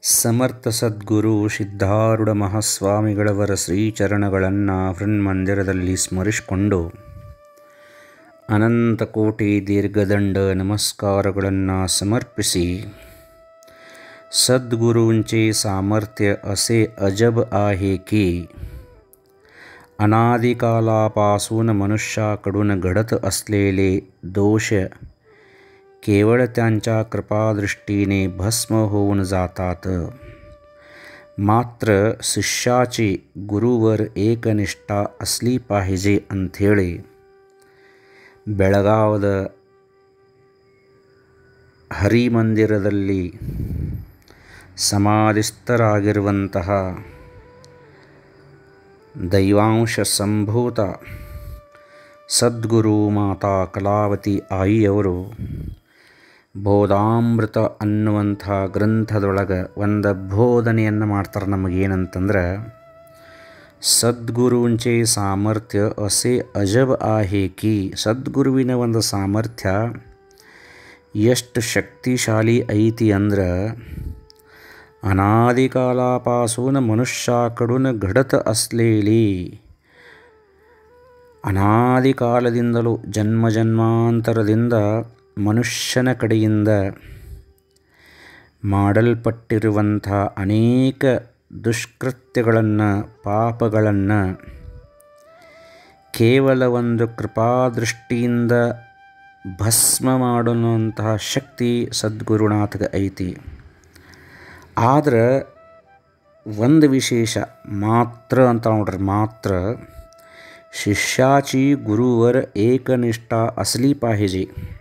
ಸಮರ್ಥ ಸದ್ಗುರು ಸಿದ್ಧಾರೂಢ ಮಹಾಸ್ವಾಮಿಗಳವರ ಶ್ರೀಚರಣಗಳನ್ನು ಹೃನ್ಮಂದಿರದಲ್ಲಿ ಸ್ಮರಿಸಿಕೊಂಡು ಅನಂತ ಕೋಟಿ ದೀರ್ಘದಂಡ ನಮಸ್ಕಾರಗಳನ್ನು ಸಮರ್ಪಿಸಿ सद्गुरूंचे सामर्थ्य असे अजब आहे की अनादिकालापासून मनुष्याकडून घडत असलेले दोष केवळ त्यांच्या कृपादृष्टीने भस्म होऊन जातात मात्र शिष्याची गुरुवर एकनिष्ठा असली पाहिजे ಅಂಥೇಳಿ ಬೆಳಗಾವದ ಹರಿಮಂದಿರದಲ್ಲಿ ಸಮಾಧಿಸ್ಥರಾಗಿರುವಂತಹ ದೈವಾಂಶ ಸಂಭೂತ ಸದ್ಗುರು ಮಾತಾ ಕಲಾವತಿ ಆಯಿಯವರು ಬೋಧಾಮೃತ ಅನ್ನುವಂಥ ಗ್ರಂಥದೊಳಗೆ ಒಂದು ಬೋಧನೆಯನ್ನು ಮಾಡ್ತಾರೆ ನಮಗೇನಂತಂದ್ರೆ ಸದ್ಗುರುಂಚೆ ಸಾಮರ್ಥ್ಯ ಅಸೆ ಅಜಬ್ ಆಹೆ ಕಿ ಸದ್ಗುರುವಿನ ಒಂದು ಸಾಮರ್ಥ್ಯ ಎಷ್ಟು ಶಕ್ತಿಶಾಲಿ ಐತಿ ಅಂದ್ರೆ अनादिकालापासून ಮನುಷ್ಯಾकडून घडत असलेली ಅನಾದಿ ಕಾಲದಿಂದಲೂ ಜನ್ಮ ಜನ್ಮಾಂತರದಿಂದ ಮನುಷ್ಯನ ಕಡೆಯಿಂದ ಮಾಡಲ್ಪಟ್ಟಿರುವಂಥ ಅನೇಕ ದುಷ್ಕೃತ್ಯಗಳನ್ನು ಪಾಪಗಳನ್ನು ಕೇವಲ ಒಂದು ಕೃಪಾದೃಷ್ಟಿಯಿಂದ ಭಸ್ಮ ಮಾಡುವಂತಹ ಶಕ್ತಿ ಸದ್ಗುರುನಾಥಗೆ ಐತಿ ಆದ್ರೆ ಒಂದು ವಿಶೇಷ ಮಾತ್ರ ಅಂತ ನೋಡ್ರಿ ಮಾತ್ರ ಶಿಷ್ಯಾची गुरुवर एकनिष्ठा असली पाहिजे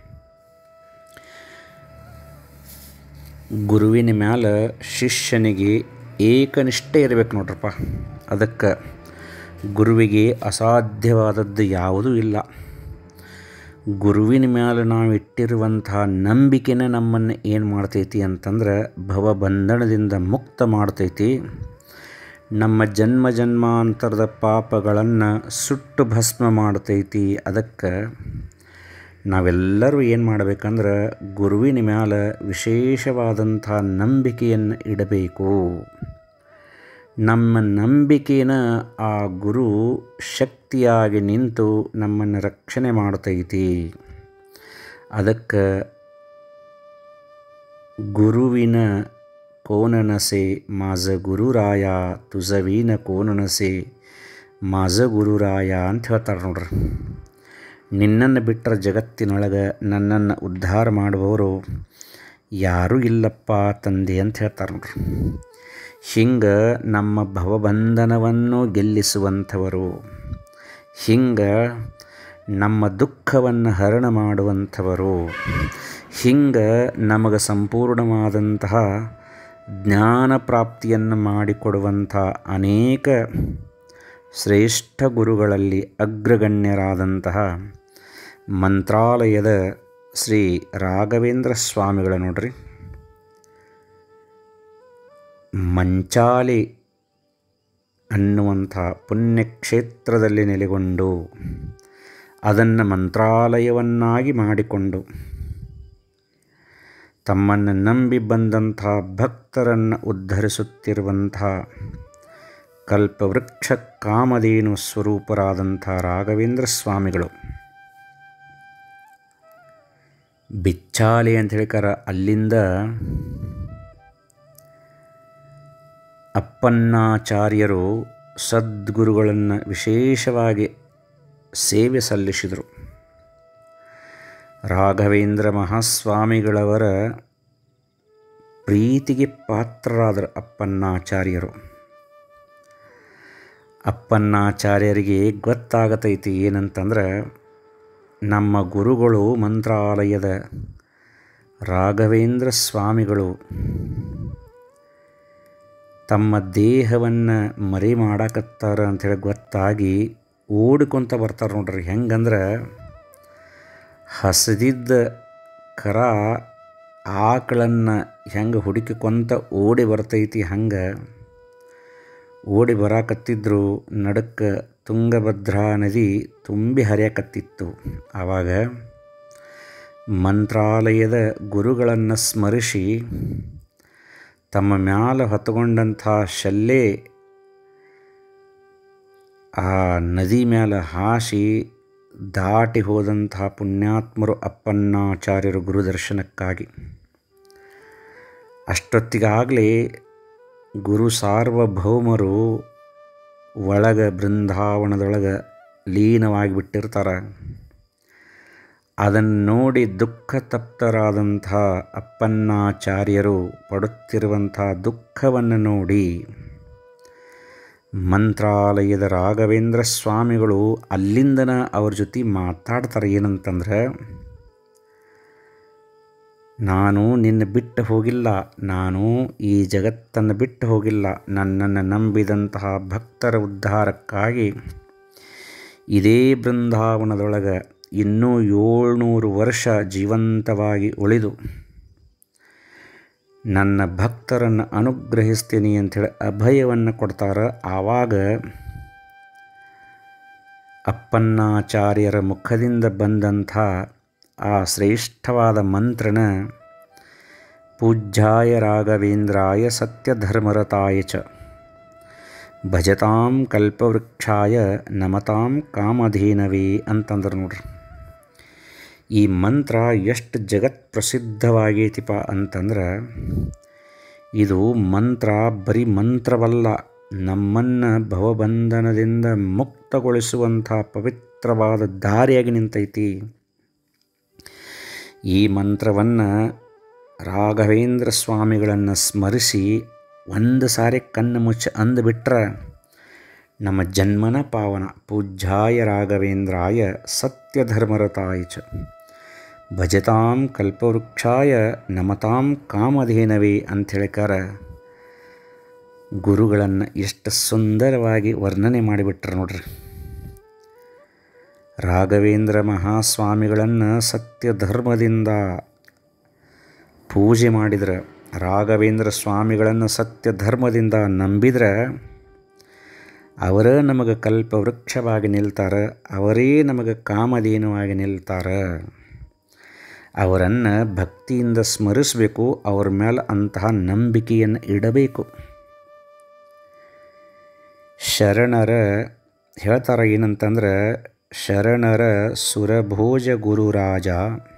ಗುರುವಿನ ಮ್ಯಾಲೆ ಶಿಷ್ಯನಿಗೆ ಏಕನಿಷ್ಠೆ ಇರಬೇಕು ನೋಡ್ರಪ್ಪ ಅದಕ್ಕೆ ಗುರುವಿಗೆ ಅಸಾಧ್ಯವಾದದ್ದು ಯಾವುದೂ ಇಲ್ಲ ಗುರುವಿನ ಮ್ಯಾಲೆ ನಾವು ಇಟ್ಟಿರುವಂಥ ನಂಬಿಕೆನೇ ನಮ್ಮನ್ನು ಏನು ಮಾಡ್ತೈತಿ ಅಂತಂದ್ರೆ ಭವಬಂಧನದಿಂದ ಮುಕ್ತ ಮಾಡ್ತೈತಿ ನಮ್ಮ ಜನ್ಮ ಜನ್ಮಾಂತರದ ಪಾಪಗಳನ್ನು ಸುಟ್ಟು ಭಸ್ಮ ಮಾಡ್ತೈತಿ ಅದಕ್ಕೆ ನಾವೆಲ್ಲರೂ ಏನು ಮಾಡಬೇಕಂದ್ರೆ ಗುರುವಿನ ಮ್ಯಾಲೆ ವಿಶೇಷವಾದಂಥ ನಂಬಿಕೆಯನ್ನು ಇಡಬೇಕು ನಮ್ಮ ನಂಬಿಕೆನ ಆ ಗುರು ಶಕ್ತಿಯಾಗಿ ನಿಂತು ನಮ್ಮನ್ನು ರಕ್ಷಣೆ ಮಾಡ್ತೈತಿ ಅದಕ್ಕೆ ಗುರುವಿನ ಕೋನನಸೆ ಮಾಜ ಗುರುರಾಯ ತುಜವೀನ ಕೋನನಸೆ ಮಾಜ ಗುರುರಾಯ ಅಂತ ಹೇಳ್ತಾರೆ ನೋಡ್ರಿ ನಿನ್ನನ್ನು ಬಿಟ್ಟರೆ ಜಗತ್ತಿನೊಳಗೆ ನನ್ನನ್ನು ಉದ್ಧಾರ ಮಾಡುವವರು ಯಾರೂ ಇಲ್ಲಪ್ಪ ತಂದೆ ಅಂತ ಹೇಳ್ತಾರೆ ನೋಡ್ರಿ ಹಿಂಗೆ ನಮ್ಮ ಭವಬಂಧನವನ್ನು ಗೆಲ್ಲಿಸುವಂಥವರು ಹಿಂಗೆ ನಮ್ಮ ದುಃಖವನ್ನು ಹರಣ ಮಾಡುವಂಥವರು ಹಿಂಗೆ ನಮಗೆ ಸಂಪೂರ್ಣವಾದಂತಹ ಜ್ಞಾನ ಪ್ರಾಪ್ತಿಯನ್ನು ಮಾಡಿಕೊಡುವಂಥ ಅನೇಕ ಶ್ರೇಷ್ಠ ಗುರುಗಳಲ್ಲಿ ಅಗ್ರಗಣ್ಯರಾದಂತಹ ಮಂತ್ರಾಲಯದ ಶ್ರೀ ರಾಘವೇಂದ್ರ ಸ್ವಾಮಿಗಳ ನೋಡ್ರಿ ಮಂಚಾಲಿ ಅನ್ನುವಂಥ ಪುಣ್ಯಕ್ಷೇತ್ರದಲ್ಲಿ ನೆಲೆಗೊಂಡು ಅದನ್ನು ಮಂತ್ರಾಲಯವನ್ನಾಗಿ ಮಾಡಿಕೊಂಡು ತಮ್ಮನ್ನು ನಂಬಿ ಬಂದಂಥ ಭಕ್ತರನ್ನು ಉದ್ಧರಿಸುತ್ತಿರುವಂಥ ಕಲ್ಪವೃಕ್ಷ ಕಾಮಧೇನು ಸ್ವರೂಪರಾದಂಥ ರಾಘವೇಂದ್ರ ಸ್ವಾಮಿಗಳು ಬಿಚ್ಚಾಲಿ ಅಂತ ಹೇಳಿಕಾರ ಅಲ್ಲಿಂದ ಅಪ್ಪನ್ನಾಚಾರ್ಯರು ಸದ್ಗುರುಗಳನ್ನು ವಿಶೇಷವಾಗಿ ಸೇವೆ ಸಲ್ಲಿಸಿದರು ರಾಘವೇಂದ್ರ ಮಹಾಸ್ವಾಮಿಗಳವರ ಪ್ರೀತಿಗೆ ಪಾತ್ರರಾದರು ಅಪ್ಪನ್ನಾಚಾರ್ಯರು ಅಪ್ಪನ್ನಾಚಾರ್ಯರಿಗೆ ಗೊತ್ತಾಗತೈತಿ ಏನಂತಂದ್ರೆ ನಮ್ಮ ಗುರುಗಳು ಮಂತ್ರಾಲಯದ ರಾಘವೇಂದ್ರ ಸ್ವಾಮಿಗಳು ತಮ್ಮ ದೇಹವನ್ನು ಮರೆ ಮಾಡಾಕತ್ತಾರ ಅಂಥೇಳಿ ಗೊತ್ತಾಗಿ ಓಡ್ಕೊತ ಬರ್ತಾರೆ ನೋಡ್ರಿ ಹೆಂಗಂದ್ರೆ ಹಸದಿದ್ದ ಕರ ಆಕಳನ್ನು ಹೆಂಗೆ ಹುಡುಕಿಕೊಂತ ಓಡಿ ಬರ್ತೈತಿ ಹಂಗೆ ಓಡಿ ಬರಾಕತ್ತಿದ್ರು ನಡಕ್ಕೆ ತುಂಗಭದ್ರಾ ನದಿ ತುಂಬಿ ಹರಿಯಕತ್ತಿತ್ತು ಆವಾಗ ಮಂತ್ರಾಲಯದ ಗುರುಗಳನ್ನು ಸ್ಮರಿಸಿ ತಮ್ಮ ಮ್ಯಾಲ ಹೊತ್ತುಕೊಂಡಂಥ ಶಲ್ಲೆ ಆ ನದಿ ಮ್ಯಾಲ ಹಾಸಿ ದಾಟಿ ಹೋದಂಥ ಪುಣ್ಯಾತ್ಮರು ಅಪ್ಪನ್ನಾಚಾರ್ಯರು ಗುರುದರ್ಶನಕ್ಕಾಗಿ ಅಷ್ಟೊತ್ತಿಗಾಗಲೇ ಗುರು ಸಾರ್ವಭೌಮರು ಒಳಗ ಬೃಂದಾವನದೊಳಗೆ ಲೀನವಾಗಿ ಬಿಟ್ಟಿರ್ತಾರೆ ಅದನ್ನು ನೋಡಿ ದುಃಖ ತಪ್ತರಾದಂಥ ಅಪ್ಪನ್ನಾಚಾರ್ಯರು ಪಡುತ್ತಿರುವಂಥ ದುಃಖವನ್ನು ನೋಡಿ ಮಂತ್ರಾಲಯದ ರಾಘವೇಂದ್ರ ಸ್ವಾಮಿಗಳು ಅಲ್ಲಿಂದನ ಅವ್ರ ಜೊತೆ ಮಾತಾಡ್ತಾರೆ ಏನಂತಂದ್ರೆ ನಾನು ನಿನ್ನ ಬಿಟ್ಟು ಹೋಗಿಲ್ಲ ನಾನು ಈ ಜಗತ್ತನ್ನು ಬಿಟ್ಟು ಹೋಗಿಲ್ಲ ನನ್ನನ್ನು ನಂಬಿದಂತಹ ಭಕ್ತರ ಉದ್ಧಾರಕ್ಕಾಗಿ ಇದೇ ಬೃಂದಾವನದೊಳಗೆ ಇನ್ನೂ ಏಳ್ನೂರು ವರ್ಷ ಜೀವಂತವಾಗಿ ಉಳಿದು ನನ್ನ ಭಕ್ತರನ್ನು ಅನುಗ್ರಹಿಸ್ತೀನಿ ಅಂಥೇಳಿ ಅಭಯವನ್ನು ಕೊಡ್ತಾರೆ ಆವಾಗ ಅಪ್ಪನ್ನಾಚಾರ್ಯರ ಮುಖದಿಂದ ಬಂದಂಥ ಆ ಶ್ರೇಷ್ಠವಾದ ಮಂತ್ರನ ಪೂಜ್ಯಾಯ ರಾಘವೇಂದ್ರಾಯ ಸತ್ಯಧರ್ಮರತಾಯ ಚ ಭಜತಾಂ ಕಲ್ಪವೃಕ್ಷಾಯ ನಮತಾಂ ಕಾಮಧೇನವೇ ಅಂತಂದ್ರೆ ನೋಡ್ರಿ ಈ ಮಂತ್ರ ಎಷ್ಟು ಜಗತ್ ಪ್ರಸಿದ್ಧವಾಗೈತಿಪ ಅಂತಂದ್ರೆ ಇದು ಮಂತ್ರ ಬರೀ ಮಂತ್ರವಲ್ಲ ನಮ್ಮನ್ನು ಭವಬಂಧನದಿಂದ ಮುಕ್ತಗೊಳಿಸುವಂಥ ಪವಿತ್ರವಾದ ದಾರಿಯಾಗಿ ನಿಂತೈತಿ ಈ ಮಂತ್ರವನ್ನು ರಾಘವೇಂದ್ರ ಸ್ವಾಮಿಗಳನ್ನು ಸ್ಮರಿಸಿ ಒಂದು ಸಾರಿ ಕಣ್ಣು ಮುಚ್ಚಿ ಅಂದುಬಿಟ್ರೆ ನಮ್ಮ ಜನ್ಮನ ಪಾವನ ಪೂಜ್ಯಾಯ ರಾಘವೇಂದ್ರಾಯ ಸತ್ಯಧರ್ಮರತಾಯ ಚ ಭಜತಾಂ ಕಲ್ಪವೃಕ್ಷಾಯ ನಮತಾಂ ಕಾಮಧೇನವೇ ಅಂಥೇಳಿಕಾರ ಗುರುಗಳನ್ನು ಎಷ್ಟು ಸುಂದರವಾಗಿ ವರ್ಣನೆ ಮಾಡಿಬಿಟ್ರು ನೋಡ್ರಿ ರಾಘವೇಂದ್ರ ಮಹಾಸ್ವಾಮಿಗಳನ್ನು ಸತ್ಯಧರ್ಮದಿಂದ ಪೂಜೆ ಮಾಡಿದ್ರೆ ರಾಘವೇಂದ್ರ ಸ್ವಾಮಿಗಳನ್ನು ಸತ್ಯಧರ್ಮದಿಂದ ನಂಬಿದ್ರೆ ಅವರೇ ನಮಗೆ ಕಲ್ಪವೃಕ್ಷವಾಗಿ ನಿಲ್ತಾರೆ ಅವರೇ ನಮಗೆ ಕಾಮಧೇನುವಾಗಿ ನಿಲ್ತಾರೆ ಅವರನ್ನು ಭಕ್ತಿಯಿಂದ ಸ್ಮರಿಸಬೇಕು ಅವ್ರ ಮೇಲೆ ಅಂತಹ ನಂಬಿಕೆಯನ್ನು ಇಡಬೇಕು ಶರಣರ ಹೇಳ್ತಾರೆ ಏನಂತಂದ್ರೆ ಶರಣರ ಸುರಭೋಜ ಗುರುರಾಜ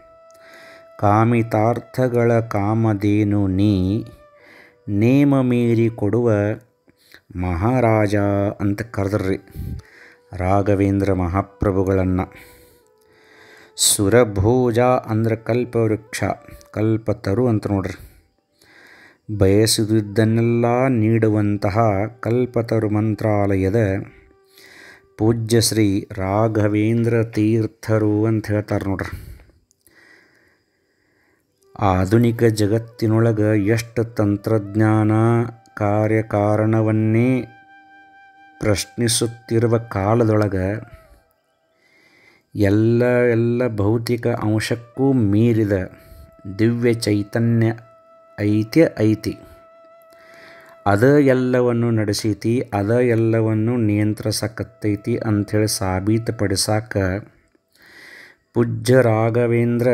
ಕಾಮಿತಾರ್ಥಗಳ ಕಾಮಧೇನು ನೀ ನೇಮ ಮೀರಿ ಕೊಡುವ ಮಹಾರಾಜ ಅಂತ ಕರೆದ್ರಿ ರಾಘವೇಂದ್ರ ಮಹಾಪ್ರಭುಗಳನ್ನು ಸುರಭೋಜ ಅಂದ್ರೆ ಕಲ್ಪವೃಕ್ಷ ಕಲ್ಪತರು ಅಂತ ನೋಡ್ರಿ ಬಯಸಿದುದನ್ನೆಲ್ಲ ನೀಡುವಂತಹ ಕಲ್ಪತರು ಮಂತ್ರಾಲಯದ ಪೂಜ್ಯ ಶ್ರೀ ರಾಘವೇಂದ್ರ ತೀರ್ಥರು ಅಂತ ಹೇಳ್ತಾರೆ ನೋಡ್ರಿ ಆಧುನಿಕ ಜಗತ್ತಿನೊಳಗೆ ಎಷ್ಟು ತಂತ್ರಜ್ಞಾನ ಕಾರ್ಯಕಾರಣವನ್ನೇ ಪ್ರಶ್ನಿಸುತ್ತಿರುವ ಕಾಲದೊಳಗೆ ಎಲ್ಲ ಎಲ್ಲ ಭೌತಿಕ ಅಂಶಕ್ಕೂ ಮೀರಿದ ದಿವ್ಯ ಚೈತನ್ಯ ಐತೆ ಐತಿ ಅದ ಎಲ್ಲವನ್ನು ನಡೆಸೈತಿ ಅದ ಎಲ್ಲವನ್ನು ನಿಯಂತ್ರಿಸಕತ್ತೈತಿ ಅಂಥೇಳಿ ಸಾಬೀತುಪಡಿಸಾಕ ಪೂಜ್ಯ ರಾಘವೇಂದ್ರ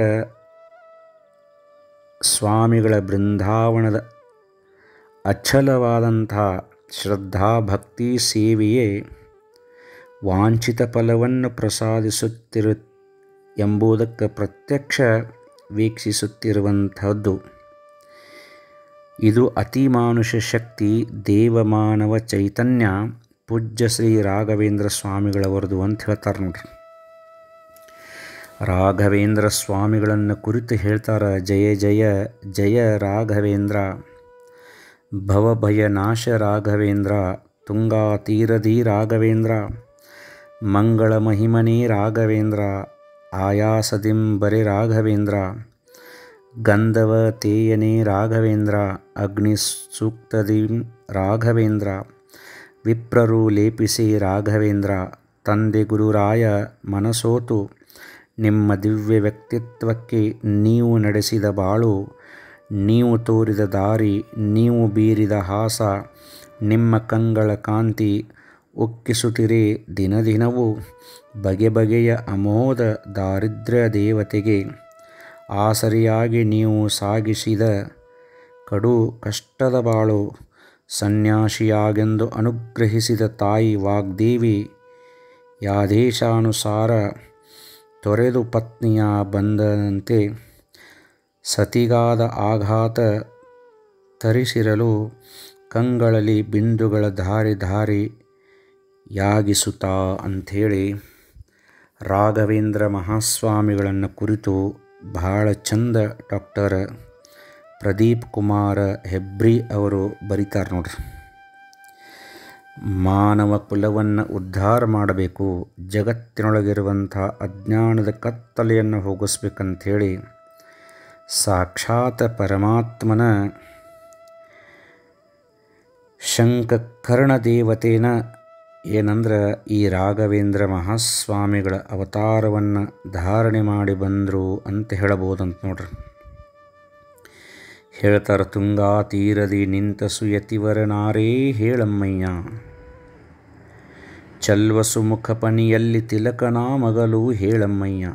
ಸ್ವಾಮಿಗಳ ಬೃಂದಾವನದ ಅಚಲವಾದಂಥ ಶ್ರದ್ಧಾ ಭಕ್ತಿ ಸೇವೆಯೇ ವಾಂಛಿತ ಫಲವನ್ನು ಪ್ರಸಾದಿಸುತ್ತಿರು ಎಂಬುದಕ್ಕೆ ಪ್ರತ್ಯಕ್ಷ ವೀಕ್ಷಿಸುತ್ತಿರುವಂಥದ್ದು ಇದು ಅತಿಮಾನುಷ ಶಕ್ತಿ ದೇವಮಾನವ ಚೈತನ್ಯ ಪೂಜ್ಯ ಶ್ರೀ ರಾಘವೇಂದ್ರ ಸ್ವಾಮಿಗಳವರದು ಅಂತ ಹೇಳ್ತಾರೆ ನೋಡ್ರಿ ರಾಘವೇಂದ್ರ ಸ್ವಾಮಿಗಳನ್ನು ಕುರಿತು ಹೇಳ್ತಾರೆ ಜಯ ಜಯ ಜಯ ರಾಘವೇಂದ್ರ ಭವಭಯ ನಾಶ ರಾಘವೇಂದ್ರ ತುಂಗಾ ತೀರದಿ ರಾಘವೇಂದ್ರ ಮಂಗಳ ಮಹಿಮನೇ ರಾಘವೇಂದ್ರ ಆಯಾಸದಿಂಬರೆ ರಾಘವೇಂದ್ರ ಗಂಧವ ತೇಯನೇ ರಾಘವೇಂದ್ರ ಅಗ್ನಿ ಸೂಕ್ತದಿಂ ರಾಘವೇಂದ್ರ ವಿಪ್ರರು ಲೇಪಿಸಿ ರಾಘವೇಂದ್ರ ತಂದೆ ಗುರುರಾಯ ಮನಸೋತು ನಿಮ್ಮ ದಿವ್ಯ ವ್ಯಕ್ತಿತ್ವಕ್ಕೆ ನೀವು ನಡೆಸಿದ ಬಾಳು ನೀವು ತೋರಿದ ದಾರಿ ನೀವು ಬೀರಿದ ಹಾಸ ನಿಮ್ಮ ಕಂಗಳ ಕಾಂತಿ ಉಕ್ಕಿಸುತ್ತಿರೆ ದಿನ ದಿನವೂ ಬಗೆ ಬಗೆಯ ಅಮೋದ ದಾರಿದ್ರ್ಯ ದೇವತೆಗೆ ಆಸರಿಯಾಗಿ ನೀವು ಸಾಗಿಸಿದ ಕಡು ಕಷ್ಟದ ಬಾಳು ಸನ್ಯಾಸಿಯಾಗೆಂದು ಅನುಗ್ರಹಿಸಿದ ತಾಯಿ ವಾಗ್ದೇವಿ ಯಾದೇಶಾನುಸಾರ ತೊರೆದು ಪತ್ನಿಯ ಬಂದಂತೆ ಸತಿಗಾದ ಆಘಾತ ತರಿಸಿರಲು ಕಂಗಳಲ್ಲಿ ಬಿಂದುಗಳ ಧಾರಿ ಧಾರಿ ಯಾಗಿಸುತ್ತಾ ಅಂಥೇಳಿ ರಾಘವೇಂದ್ರ ಮಹಾಸ್ವಾಮಿಗಳನ್ನು ಕುರಿತು ಬಹಳ ಚಂದ ಡಾಕ್ಟರ್ ಪ್ರದೀಪ್ ಕುಮಾರ ಹೆಬ್ರಿ ಅವರು ಬರೀತಾರೆ ನೋಡ್ರಿ ಮಾನವ ಕುಲವನ್ನು ಉದ್ಧಾರ ಮಾಡಬೇಕು ಜಗತ್ತಿನೊಳಗಿರುವಂಥ ಅಜ್ಞಾನದ ಕತ್ತಲೆಯನ್ನು ಹೋಗಿಸ್ಬೇಕಂಥೇಳಿ ಸಾಕ್ಷಾತ್ ಪರಮಾತ್ಮನ ಶಂಕಕರ್ಣ ದೇವತೆನ ಏನಂದ್ರೆ ಈ ರಾಘವೇಂದ್ರ ಮಹಾಸ್ವಾಮಿಗಳ ಅವತಾರವನ್ನು ಧಾರಣೆ ಮಾಡಿ ಬಂದರು ಅಂತ ಹೇಳಬಹುದಂತ ನೋಡ್ರಿ ಹೇಳ್ತಾರೆ ತುಂಗಾ ತೀರದಿ ನಿಂತ ಸುಯತಿವರ ನಾರೇ ಹೇಳಮ್ಮಯ್ಯ ಚಲ್ವಸು ಮುಖಪನಿಯಲ್ಲಿ ತಿಲಕನ ಮಗಲು ಹೇಳಮ್ಮಯ್ಯ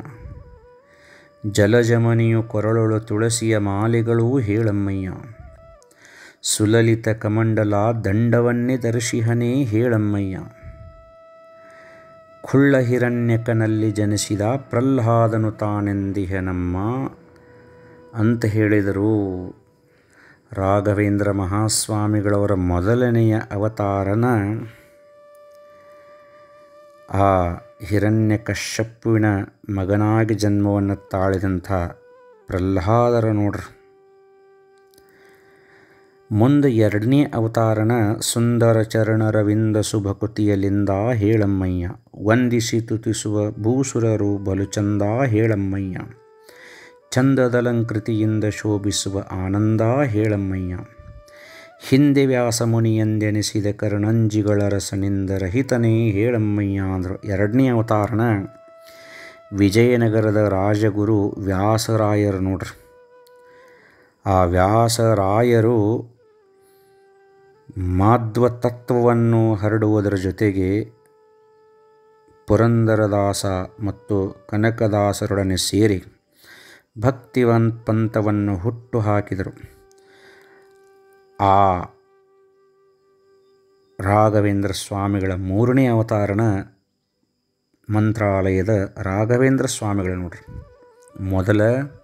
ಜಲಜಮನಿಯು ಕೊರಳೊಳು ತುಳಸಿಯ ಮಾಲೆಗಳೂ ಹೇಳಮ್ಮಯ್ಯ ಸುಲಲಿತ ಕಮಂಡಲ ದಂಡವನ್ನೇ ದರ್ಶಿಹನೇ ಹೇಳಮ್ಮಯ್ಯ ಖುಳ್ಳ ಹಿರಣ್ಯಕನಲ್ಲಿ ಜನಿಸಿದ ಪ್ರಹ್ಲಾದನು ತಾನೆಂದಿಹ ನಮ್ಮ ಅಂತ ಹೇಳಿದರು ರಾಘವೇಂದ್ರ ಮಹಾಸ್ವಾಮಿಗಳವರ ಮೊದಲನೆಯ ಅವತಾರನ ಆ ಹಿರಣ್ಯಕಶ್ಯಪುವಿನ ಮಗನಾಗಿ ಜನ್ಮವನ್ನು ತಾಳಿದಂಥ ಪ್ರಹ್ಲಾದರ ನೋಡ್ರಿ ಮುಂದೆ ಎರಡನೇ ಅವತಾರನ ಸುಂದರ ಚರಣರವಿಂದ ಶುಭಕೃತಿಯಲಿಂದ ಹೇಳಮ್ಮಯ್ಯ ವಂದಿಸಿ ತುತಿಸುವ ಭೂಸುರರು ಬಲು ಚಂದ ಹೇಳಮ್ಮಯ್ಯ ಚಂದದಲಂಕೃತಿಯಿಂದ ಶೋಭಿಸುವ ಆನಂದ ಹೇಳಮ್ಮಯ್ಯ ಹಿಂದೆ ವ್ಯಾಸಮುನಿಯೆಂದೆನಿಸಿದ ಕರ್ಣಂಜಿಗಳ ರಸನಿಂದ ರಹಿತನೇ ಹೇಳಮ್ಮಯ್ಯ ಅಂದರು ಎರಡನೇ ಅವತಾರನ ವಿಜಯನಗರದ ರಾಜಗುರು ವ್ಯಾಸರಾಯರು ನೋಡ್ರಿ ಆ ವ್ಯಾಸರಾಯರು ಮಾಧ್ವ ತತ್ವವನ್ನು ಹರಡುವುದರ ಜೊತೆಗೆ ಪುರಂದರದಾಸ ಮತ್ತು ಕನಕದಾಸರೊಡನೆ ಸೇರಿ ಭಕ್ತಿವಂತ ಪಂಥವನ್ನು ಹುಟ್ಟು ಹಾಕಿದರು ಆ ರಾಘವೇಂದ್ರ ಸ್ವಾಮಿಗಳ ಮೂರನೇ ಅವತಾರನ ಮಂತ್ರಾಲಯದ ರಾಘವೇಂದ್ರ ಸ್ವಾಮಿಗಳು ನೋಡ್ರಿ ಮೊದಲ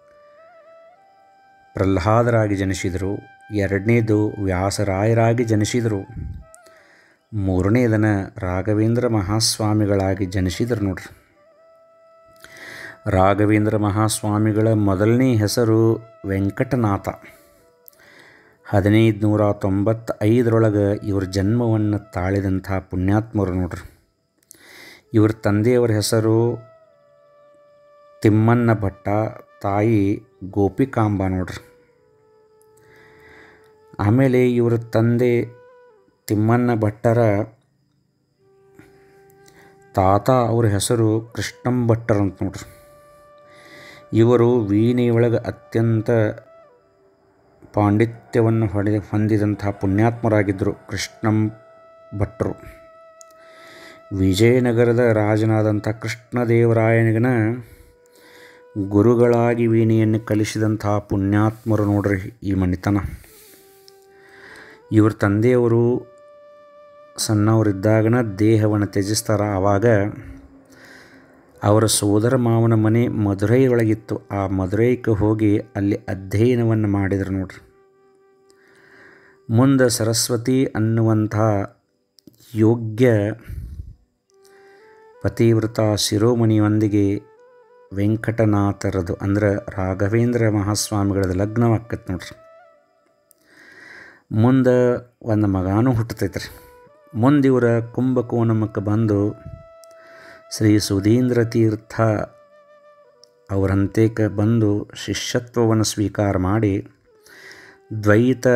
ಪ್ರಹ್ಲಾದರಾಗಿ ಜನಿಸಿದರು ಎರಡನೇದು ವ್ಯಾಸರಾಯರಾಗಿ ಜನಿಸಿದರು ಮೂರನೇದನ ರಾಘವೇಂದ್ರ ಮಹಾಸ್ವಾಮಿಗಳಾಗಿ ಜನಿಸಿದರು ನೋಡ್ರಿ ರಾಘವೇಂದ್ರ ಮಹಾಸ್ವಾಮಿಗಳ ಮೊದಲನೇ ಹೆಸರು ವೆಂಕಟನಾಥ ಹದಿನೈದು ನೂರ ತೊಂಬತ್ತೈದರೊಳಗೆ ಇವ್ರ ಜನ್ಮವನ್ನು ತಾಳಿದಂಥ ಪುಣ್ಯಾತ್ಮರು ನೋಡ್ರಿ ಇವ್ರ ತಂದೆಯವರ ಹೆಸರು ತಿಮ್ಮಣ್ಣ ಭಟ್ಟ ತಾಯಿ ಗೋಪಿಕಾಂಬ ನೋಡ್ರಿ ಆಮೇಲೆ ಇವ್ರ ತಂದೆ ತಿಮ್ಮಣ್ಣ ಭಟ್ಟರ ತಾತ ಅವ್ರ ಹೆಸರು ಕೃಷ್ಣಂ ಭಟ್ಟರ್ ಅಂತ ನೋಡ್ರಿ ಇವರು ವೀಣೆಯೊಳಗೆ ಅತ್ಯಂತ ಪಾಂಡಿತ್ಯವನ್ನು ಹೊಡೆ ಹೊಂದಿದಂಥ ಪುಣ್ಯಾತ್ಮರಾಗಿದ್ದರು ಕೃಷ್ಣಂ ಭಟ್ರು ವಿಜಯನಗರದ ರಾಜನಾದಂಥ ಕೃಷ್ಣದೇವರಾಯನಿಗನ ಗುರುಗಳಾಗಿ ವೀಣೆಯನ್ನು ಕಲಿಸಿದಂಥ ಪುಣ್ಯಾತ್ಮರು ನೋಡ್ರಿ ಈ ಮಣಿತನ ಇವ್ರ ತಂದೆಯವರು ಸಣ್ಣವರಿದ್ದಾಗನ ದೇಹವನ್ನು ತ್ಯಜಿಸ್ತಾರ ಆವಾಗ ಅವರ ಸೋದರ ಮಾವನ ಮನೆ ಮಧುರೈ ಒಳಗಿತ್ತು ಆ ಮಧುರೈಗೆ ಹೋಗಿ ಅಲ್ಲಿ ಅಧ್ಯಯನವನ್ನು ಮಾಡಿದರು ನೋಡ್ರಿ ಮುಂದೆ ಸರಸ್ವತಿ ಅನ್ನುವಂಥ ಯೋಗ್ಯ ಪತಿವ್ರತ ಶಿರೋಮಣಿಯೊಂದಿಗೆ ವೆಂಕಟನಾಥರದು ಅಂದ್ರೆ ರಾಘವೇಂದ್ರ ಮಹಾಸ್ವಾಮಿಗಳದ್ದು ಲಗ್ನವಾಕ್ಕೈತೆ ನೋಡ್ರಿ ಮುಂದೆ ಒಂದು ಮಗಾನೂ ಹುಟ್ಟತೈತೆ ರೀ ಮುಂದೆ ಇವರ ಕುಂಭಕೋಣಮಕ್ಕೆ ಬಂದು ಶ್ರೀ ಸುಧೀಂದ್ರ ತೀರ್ಥ ಅವರಂತೇಕ ಬಂದು ಶಿಷ್ಯತ್ವವನ್ನು ಸ್ವೀಕಾರ ಮಾಡಿ ದ್ವೈತ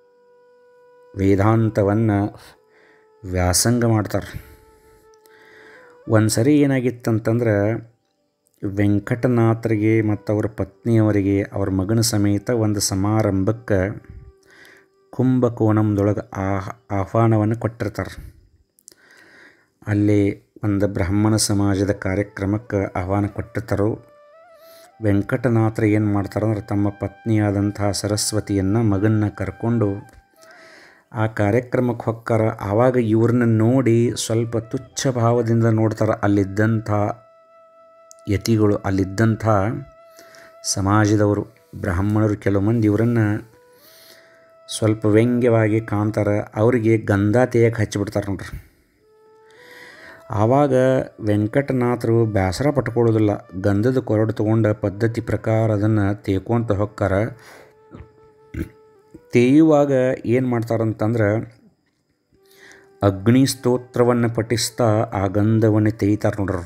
ವೇದಾಂತವನ್ನು ವ್ಯಾಸಂಗ ಮಾಡ್ತಾರೆ ಒಂದು ಸರಿ ಏನಾಗಿತ್ತಂತಂದ್ರೆ ವೆಂಕಟನಾಥರಿಗೆ ಮತ್ತು ಅವರ ಪತ್ನಿಯವರಿಗೆ ಅವ್ರ ಮಗನ ಸಮೇತ ಒಂದು ಸಮಾರಂಭಕ್ಕೆ ಕುಂಭಕೋಣಂದೊಳಗೆ ಆಹ್ ಆಹ್ವಾನವನ್ನು ಕೊಟ್ಟಿರ್ತಾರೆ ಅಲ್ಲಿ ಒಂದು ಬ್ರಾಹ್ಮಣ ಸಮಾಜದ ಕಾರ್ಯಕ್ರಮಕ್ಕೆ ಆಹ್ವಾನ ಕೊಟ್ಟಿರ್ತಾರೋ ವೆಂಕಟನಾಥರು ಏನು ಮಾಡ್ತಾರಂದ್ರೆ ತಮ್ಮ ಪತ್ನಿಯಾದಂತಹ ಸರಸ್ವತಿಯನ್ನು ಮಗನ್ನ ಕರ್ಕೊಂಡು ಆ ಕಾರ್ಯಕ್ರಮಕ್ಕೆ ಹೊಕ್ಕಾರ ಆವಾಗ ಇವ್ರನ್ನ ನೋಡಿ ಸ್ವಲ್ಪ ತುಚ್ಛ ಭಾವದಿಂದ ನೋಡ್ತಾರೆ ಅಲ್ಲಿದ್ದಂಥ ಯತಿಗಳು ಅಲ್ಲಿದ್ದಂಥ ಸಮಾಜದವರು ಬ್ರಾಹ್ಮಣರು ಕೆಲವು ಮಂದಿ ಇವರನ್ನು ಸ್ವಲ್ಪ ವ್ಯಂಗ್ಯವಾಗಿ ಕಾಣ್ತಾರೆ ಅವರಿಗೆ ಗಂಧ ತೇಯಕ್ಕೆ ಹಚ್ಚಿಬಿಡ್ತಾರೆ ನೋಡ್ರಿ ಆವಾಗ ವೆಂಕಟನಾಥರು ಬೇಸರ ಪಟ್ಕೊಳ್ಳೋದಿಲ್ಲ ಗಂಧದ ಕೊರಡು ತೊಗೊಂಡ ಪದ್ಧತಿ ಪ್ರಕಾರ ಅದನ್ನು ತೇಕೊಂತ ಹೊಕ್ಕಾರ ತೇಯುವಾಗ ಏನು ಮಾಡ್ತಾರಂತಂದ್ರೆ ಅಗ್ನಿ ಸ್ತೋತ್ರವನ್ನು ಪಠಿಸ್ತಾ ಆ ಗಂಧವನ್ನು ತೇಯ್ತಾರೆ ನೋಡ್ರಿ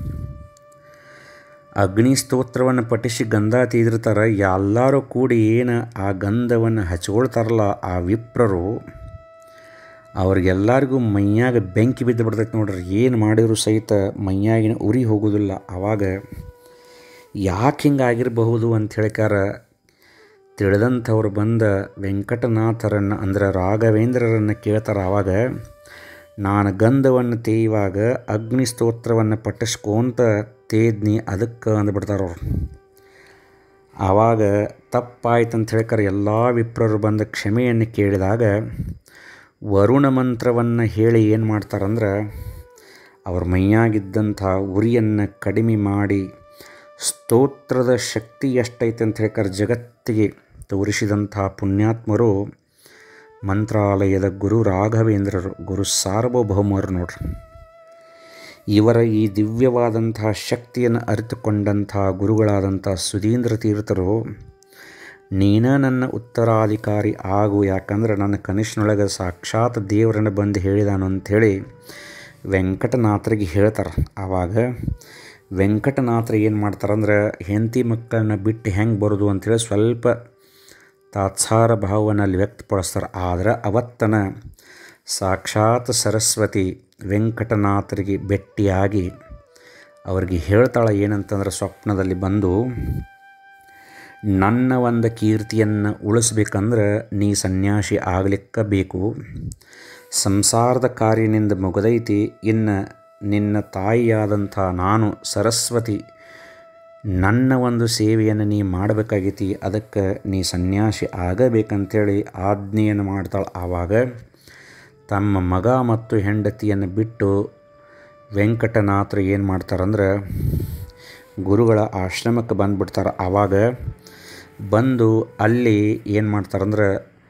ಅಗ್ನಿ ಸ್ತೋತ್ರವನ್ನು ಪಠಿಸಿ ಗಂಧ ತೀದಿರ್ತಾರೆ ಎಲ್ಲರೂ ಕೂಡಿ ಏನು ಆ ಗಂಧವನ್ನು ಹಚ್ಕೊಳ್ತಾರಲ್ಲ ಆ ವಿಪ್ರರು ಅವ್ರಿಗೆಲ್ಲರಿಗೂ ಮೈಯಾಗ ಬೆಂಕಿ ಬಿದ್ದು ಬಿಡ್ತೈತೆ ನೋಡ್ರಿ ಏನು ಮಾಡಿದ್ರು ಸಹಿತ ಮೈಯಾಗಿನ ಉರಿ ಹೋಗೋದಿಲ್ಲ ಆವಾಗ ಯಾಕೆ ಹಿಂಗೆ ಆಗಿರಬಹುದು ಅಂತ ಹೇಳಿಕಾರ ತಿಳಿದಂಥವ್ರು ಬಂದ ವೆಂಕಟನಾಥರನ್ನು ಅಂದ್ರೆ ರಾಘವೇಂದ್ರರನ್ನು ಕೇಳ್ತಾರೆ ಆವಾಗ ನಾನು ಗಂಧವನ್ನು ತೇಯುವಾಗ ಅಗ್ನಿ ಸ್ತೋತ್ರವನ್ನು ಪಠಿಸ್ಕೊಂತ ತೇದ್ನಿ ಅದಕ್ಕೆ ಅಂದ್ಬಿಡ್ತಾರೆ ಅವ್ರು ಆವಾಗ ತಪ್ಪಾಯ್ತು ಅಂತ ಹೇಳ್ಕರೆ ಎಲ್ಲ ವಿಪ್ರರು ಬಂದ ಕ್ಷಮೆಯನ್ನು ಕೇಳಿದಾಗ ವರುಣ ಮಂತ್ರವನ್ನು ಹೇಳಿ ಏನು ಮಾಡ್ತಾರಂದ್ರೆ ಅವ್ರ ಮೈಯಾಗಿದ್ದಂಥ ಉರಿಯನ್ನು ಕಡಿಮೆ ಮಾಡಿ ಸ್ತೋತ್ರದ ಶಕ್ತಿ ಎಷ್ಟೈತೆ ಅಂತ ಹೇಳ್ಕರೆ ಜಗತ್ತಿಗೆ ತೋರಿಸಿದಂಥ ಪುಣ್ಯಾತ್ಮರು ಮಂತ್ರಾಲಯದ ಗುರು ರಾಘವೇಂದ್ರರು ಗುರು ಸಾರ್ವಭೌಮರು ನೋಡ್ರಿ ಇವರ ಈ ದಿವ್ಯವಾದಂತಹ ಶಕ್ತಿಯನ್ನು ಅರಿತುಕೊಂಡಂಥ ಗುರುಗಳಾದಂಥ ಸುಧೀಂದ್ರ ತೀರ್ಥರು ನೀನ ನನ್ನ ಉತ್ತರಾಧಿಕಾರಿ ಆಗು ಯಾಕಂದ್ರೆ ನನ್ನ ಕನಿಷ್ಠನೊಳಗೆ ಸಾಕ್ಷಾತ್ ದೇವರನ್ನು ಬಂದು ಹೇಳಿದಾನು ಅಂಥೇಳಿ ವೆಂಕಟನಾಥರಿಗೆ ಹೇಳ್ತಾರೆ ಆವಾಗ ವೆಂಕಟನಾಥರು ಏನು ಮಾಡ್ತಾರಂದ್ರೆ ಹೆಂಡತಿ ಮಕ್ಕಳನ್ನ ಬಿಟ್ಟು ಹೆಂಗೆ ಬರೋದು ಅಂಥೇಳಿ ಸ್ವಲ್ಪ ತಾತ್ಸಾರ ಭಾವವನ್ನು ಅಲ್ಲಿ ವ್ಯಕ್ತಪಡಿಸ್ತಾರೆ ಆದರೆ ಅವತ್ತನ ಸಾಕ್ಷಾತ್ ಸರಸ್ವತಿ ವೆಂಕಟನಾಥರಿಗೆ ಭೇಟಿಯಾಗಿ ಅವ್ರಿಗೆ ಹೇಳ್ತಾಳೆ ಏನಂತಂದ್ರೆ ಸ್ವಪ್ನದಲ್ಲಿ ಬಂದು ನನ್ನ ಒಂದು ಕೀರ್ತಿಯನ್ನು ಉಳಿಸ್ಬೇಕಂದ್ರೆ ನೀ ಸನ್ಯಾಸಿ ಆಗಲಿಕ್ಕೆ ಬೇಕು ಸಂಸಾರದ ಕಾರ್ಯನಿಂದ ಮುಗದೈತಿ ಇನ್ನು ನಿನ್ನ ತಾಯಿಯಾದಂಥ ನಾನು ಸರಸ್ವತಿ ನನ್ನ ಒಂದು ಸೇವೆಯನ್ನು ನೀ ಮಾಡಬೇಕಾಗೈತಿ ಅದಕ್ಕೆ ನೀ ಸನ್ಯಾಸಿ ಆಗಬೇಕಂತೇಳಿ ಆಜ್ಞೆಯನ್ನು ಮಾಡ್ತಾಳೆ ಆವಾಗ ತಮ್ಮ ಮಗ ಮತ್ತು ಹೆಂಡತಿಯನ್ನು ಬಿಟ್ಟು ವೆಂಕಟನಾಥರು ಏನು ಮಾಡ್ತಾರಂದ್ರೆ ಗುರುಗಳ ಆಶ್ರಮಕ್ಕೆ ಬಂದುಬಿಡ್ತಾರೆ ಆವಾಗ ಬಂದು ಅಲ್ಲಿ ಏನು ಮಾಡ್ತಾರಂದ್ರೆ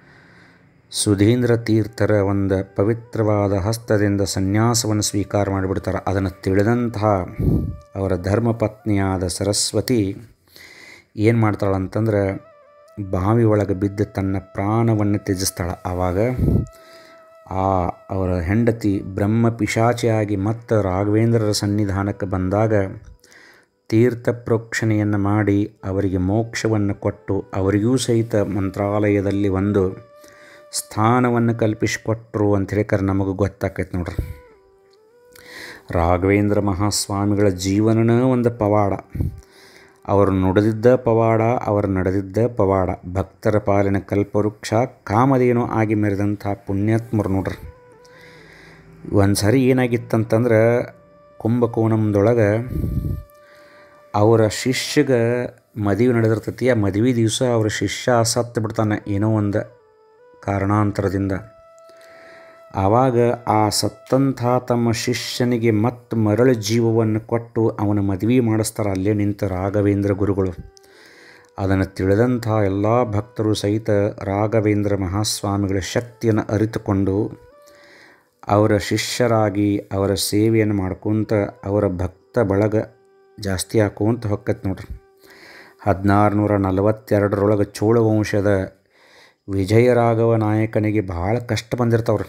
ಸುಧೀಂದ್ರ ತೀರ್ಥರ ಒಂದು ಪವಿತ್ರವಾದ ಹಸ್ತದಿಂದ ಸನ್ಯಾಸವನ್ನು ಸ್ವೀಕಾರ ಮಾಡಿಬಿಡ್ತಾರೆ ಅದನ್ನು ತಿಳಿದಂತಹ ಅವರ ಧರ್ಮಪತ್ನಿಯಾದ ಸರಸ್ವತಿ ಏನು ಮಾಡ್ತಾಳಂತಂದ್ರೆ ಬಾವಿ ಒಳಗೆ ಬಿದ್ದು ತನ್ನ ಪ್ರಾಣವನ್ನು ತ್ಯಜಿಸ್ತಾಳೆ ಆವಾಗ ಆ ಅವರ ಹೆಂಡತಿ ಬ್ರಹ್ಮ ಪಿಶಾಚಿಯಾಗಿ ಮತ್ತು ರಾಘವೇಂದ್ರರ ಸನ್ನಿಧಾನಕ್ಕೆ ಬಂದಾಗ ತೀರ್ಥ ಪ್ರೋಕ್ಷಣೆಯನ್ನು ಮಾಡಿ ಅವರಿಗೆ ಮೋಕ್ಷವನ್ನು ಕೊಟ್ಟು ಅವರಿಗೂ ಸಹಿತ ಮಂತ್ರಾಲಯದಲ್ಲಿ ಒಂದು ಸ್ಥಾನವನ್ನು ಕಲ್ಪಿಸಿಕೊಟ್ರು ಅಂತ ಹೇಳಿಕರೆ ನಮಗೆ ಗೊತ್ತಾಕೈತೆ ನೋಡ್ರಿ ರಾಘವೇಂದ್ರ ಮಹಾಸ್ವಾಮಿಗಳ ಜೀವನನೇ ಒಂದು ಪವಾಡ ಅವರು ನುಡಿದಿದ್ದ ಪವಾಡ ಅವರು ನಡೆದಿದ್ದ ಪವಾಡ ಭಕ್ತರ ಪಾಲಿನ ಕಲ್ಪವೃಕ್ಷ ಕಾಮಧೇನು ಆಗಿ ಮೆರೆದಂಥ ಪುಣ್ಯಾತ್ಮರು ನೋಡ್ರಿ ಒಂದು ಸರಿ ಏನಾಗಿತ್ತಂತಂದ್ರೆ ಕುಂಭಕೋಣಂದೊಳಗೆ ಅವರ ಶಿಷ್ಯಗೆ ಮದುವೆ ನಡೆದಿರ್ತೈತಿ ಆ ಮದುವೆ ದಿವಸ ಅವರ ಶಿಷ್ಯ ಸತ್ತು ಬಿಡ್ತಾನೆ ಏನೋ ಒಂದು ಕಾರಣಾಂತರದಿಂದ ಆವಾಗ ಆ ಸತ್ತಂಥ ತಮ್ಮ ಶಿಷ್ಯನಿಗೆ ಮತ್ತೆ ಮರಳು ಜೀವವನ್ನು ಕೊಟ್ಟು ಅವನ ಮದುವೆ ಮಾಡಿಸ್ತಾರೆ ಅಲ್ಲೇ ನಿಂತ ರಾಘವೇಂದ್ರ ಗುರುಗಳು ಅದನ್ನು ತಿಳಿದಂಥ ಎಲ್ಲ ಭಕ್ತರು ಸಹಿತ ರಾಘವೇಂದ್ರ ಮಹಾಸ್ವಾಮಿಗಳ ಶಕ್ತಿಯನ್ನು ಅರಿತುಕೊಂಡು ಅವರ ಶಿಷ್ಯರಾಗಿ ಅವರ ಸೇವೆಯನ್ನು ಮಾಡ್ಕೊತ ಅವರ ಭಕ್ತ ಬಳಗ ಜಾಸ್ತಿ ಹಾಕೋಂತ ಹೊಕ್ಕತ್ ನೋಡ್ರಿ ಹದಿನಾರು ನೂರ ನಲವತ್ತೆರಡರೊಳಗೆ ಚೋಳ ವಂಶದ ವಿಜಯರಾಘವ ನಾಯಕನಿಗೆ ಭಾಳ ಕಷ್ಟ ಬಂದಿರ್ತಾವ್ರಿ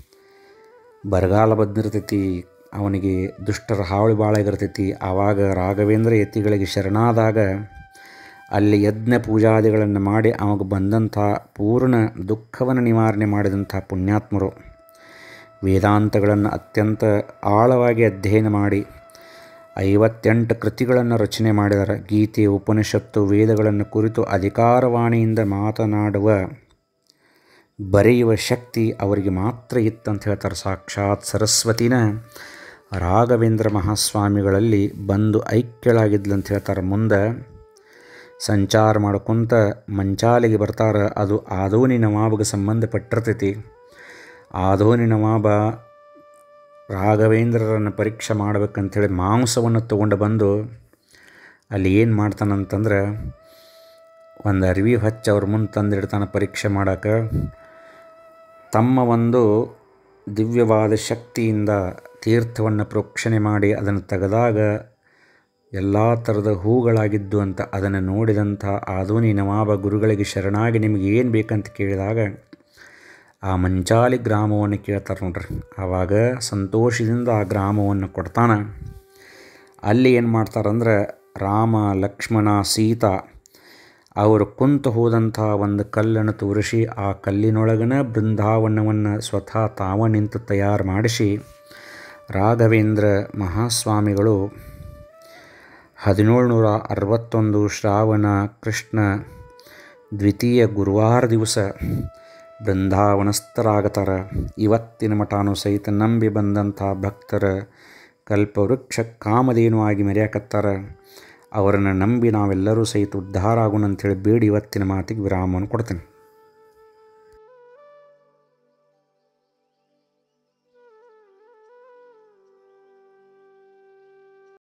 ಬರಗಾಲ ಬಂದಿರ್ತೈತಿ ಅವನಿಗೆ ದುಷ್ಟರ ಹಾವಳಿ ಭಾಳ ಆಗಿರ್ತೈತಿ ಆವಾಗ ರಾಘವೇಂದ್ರ ಯತಿಗಳಿಗೆ ಶರಣಾದಾಗ ಅಲ್ಲಿ ಯಜ್ಞ ಪೂಜಾದಿಗಳನ್ನು ಮಾಡಿ ಅವಾಗ ಬಂದಂಥ ಪೂರ್ಣ ದುಃಖವನ್ನು ನಿವಾರಣೆ ಮಾಡಿದಂಥ ಪುಣ್ಯಾತ್ಮರು ವೇದಾಂತಗಳನ್ನು ಅತ್ಯಂತ ಆಳವಾಗಿ ಅಧ್ಯಯನ ಮಾಡಿ ಐವತ್ತೆಂಟು ಕೃತಿಗಳನ್ನು ರಚನೆ ಮಾಡಿದ್ದಾರೆ ಗೀತೆ ಉಪನಿಷತ್ತು ವೇದಗಳನ್ನು ಕುರಿತು ಅಧಿಕಾರವಾಣಿಯಿಂದ ಮಾತನಾಡುವ ಬರೆಯುವ ಶಕ್ತಿ ಅವರಿಗೆ ಮಾತ್ರ ಇತ್ತಂತ ಹೇಳ್ತಾರೆ ಸಾಕ್ಷಾತ್ ಸರಸ್ವತಿನ ರಾಘವೇಂದ್ರ ಮಹಾಸ್ವಾಮಿಗಳಲ್ಲಿ ಬಂದು ಐಕ್ಯಳಾಗಿದ್ಲು ಅಂತ ಹೇಳ್ತಾರೆ ಮುಂದೆ ಸಂಚಾರ ಮಾಡ್ಕೊತ ಮಂಚಾಲಿಗೆ ಬರ್ತಾರೆ ಅದು ಆದೋನಿ ನವಾಬ್ಗೆ ಸಂಬಂಧಪಟ್ಟಿರ್ತೈತಿ ಆದೋನಿ ನವಾಬ ರಾಘವೇಂದ್ರರನ್ನು ಪರೀಕ್ಷೆ ಮಾಡ್ಬೇಕಂಥೇಳಿ ಮಾಂಸವನ್ನು ತೊಗೊಂಡು ಬಂದು ಅಲ್ಲಿ ಏನು ಮಾಡ್ತಾನಂತಂದ್ರೆ ಒಂದು ಅರಿವಿ ಹಚ್ಚಿ ಅವ್ರ ಮುಂದೆ ತಂದಿಡ್ತಾನೆ ಪರೀಕ್ಷೆ ಮಾಡೋಕೆ ತಮ್ಮ ಒಂದು ದಿವ್ಯವಾದ ಶಕ್ತಿಯಿಂದ ತೀರ್ಥವನ್ನು ಪ್ರೋಕ್ಷಣೆ ಮಾಡಿ ಅದನ್ನು ತೆಗೆದಾಗ ಎಲ್ಲ ಥರದ ಹೂಗಳಾಗಿದ್ದು ಅಂತ ಅದನ್ನು ನೋಡಿದಂಥ ಆದೂನಿ ನವಾಬ ಗುರುಗಳಿಗೆ ಶರಣಾಗಿ ನಿಮಗೆ ಏನು ಬೇಕಂತ ಕೇಳಿದಾಗ ಆ ಮಂಚಾಲಿ ಗ್ರಾಮವನ್ನು ಕೇಳ್ತಾರೆ ನೋಡ್ರಿ ಆವಾಗ ಸಂತೋಷದಿಂದ ಆ ಗ್ರಾಮವನ್ನು ಕೊಡ್ತಾನೆ ಅಲ್ಲಿ ಏನು ಮಾಡ್ತಾರಂದ್ರೆ ರಾಮ ಲಕ್ಷ್ಮಣ ಸೀತಾ ಅವರು ಕುಂತು ಹೋದಂಥ ಒಂದು ಕಲ್ಲನ್ನು ತೋರಿಸಿ ಆ ಕಲ್ಲಿನೊಳಗನ ಬೃಂದಾವನವನ್ನು ಸ್ವತಃ ತಾವ ನಿಂತು ತಯಾರು ಮಾಡಿಸಿ ರಾಘವೇಂದ್ರ ಮಹಾಸ್ವಾಮಿಗಳು ಹದಿನೇಳು ನೂರ ಅರವತ್ತೊಂದು ಶ್ರಾವಣ ಕೃಷ್ಣ ದ್ವಿತೀಯ ಗುರುವಾರ ದಿವಸ ಬೃಂದಾವನಸ್ಥರಾಗತಾರ ಇವತ್ತಿನ ಮಠಾನು ಸಹಿತ ನಂಬಿ ಬಂದಂಥ ಭಕ್ತರ ಕಲ್ಪವೃಕ್ಷ ಕಾಮಧೇನು ಆಗಿ ಮೆರೆಯಕತ್ತಾರ ಅವರನ್ನು ನಂಬಿ ನಾವೆಲ್ಲರೂ ಸಹಿತ ಉದ್ಧಾರ ಆಗೋಣ ಅಂಥೇಳಿ ಬೇಡಿ ಇವತ್ತಿನ ಮಾತಿಗೆ ವಿರಾಮವನ್ನು ಕೊಡ್ತೇನೆ